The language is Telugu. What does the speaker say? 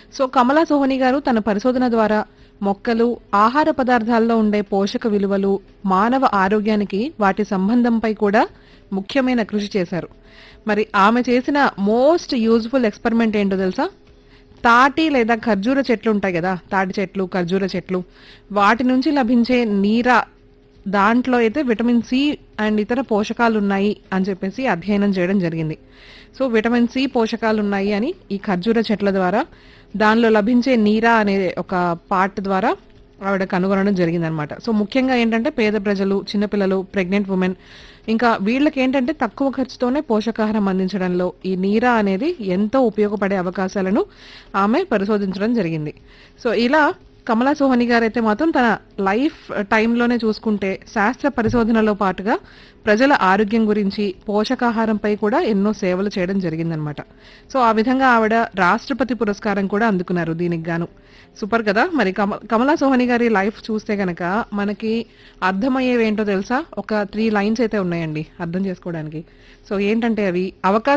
సో కమలా సోహని గారు తన పరిశోధన ద్వారా మొక్కలు ఆహార పదార్థాల్లో ఉండే పోషక విలువలు మానవ ఆరోగ్యానికి వాటి సంబంధంపై కూడా ముఖ్యమైన కృషి చేశారు మరి ఆమె చేసిన మోస్ట్ యూజ్ఫుల్ ఎక్స్పెరిమెంట్ ఏంటో తెలుసా తాటి లేదా ఖర్జూర చెట్లు ఉంటాయి కదా తాటి చెట్లు ఖర్జూర చెట్లు వాటి నుంచి లభించే నీర దాంట్లో అయితే విటమిన్ సి అండ్ ఇతర పోషకాలు ఉన్నాయి అని చెప్పేసి అధ్యయనం చేయడం జరిగింది సో విటమిన్ సి పోషకాలు ఉన్నాయి అని ఈ ఖర్జూర చెట్ల ద్వారా దానిలో లభించే నీరా అనే ఒక పార్ట్ ద్వారా ఆవిడ కనుగొనడం జరిగిందనమాట సో ముఖ్యంగా ఏంటంటే పేద ప్రజలు చిన్నపిల్లలు ప్రెగ్నెంట్ ఉమెన్ ఇంకా వీళ్ళకి ఏంటంటే తక్కువ ఖర్చుతోనే పోషకాహారం అందించడంలో ఈ నీరా అనేది ఎంతో ఉపయోగపడే అవకాశాలను ఆమె పరిశోధించడం జరిగింది సో ఇలా కమలా సోహని గారు అయితే మాత్రం తన లైఫ్ టైంలోనే చూసుకుంటే శాస్త్ర పరిశోధనలో పాటుగా ప్రజల ఆరోగ్యం గురించి పోషకాహారంపై కూడా ఎన్నో సేవలు చేయడం జరిగిందనమాట సో ఆ విధంగా ఆవిడ రాష్ట్రపతి పురస్కారం కూడా అందుకున్నారు దీనికి గాను సూపర్ కదా మరి కమ కమలా సోహని గారి లైఫ్ చూస్తే గనక మనకి అర్థమయ్యేవి ఏంటో తెలుసా ఒక త్రీ లైన్స్ అయితే ఉన్నాయండి అర్థం చేసుకోవడానికి సో ఏంటంటే అవి అవకాశం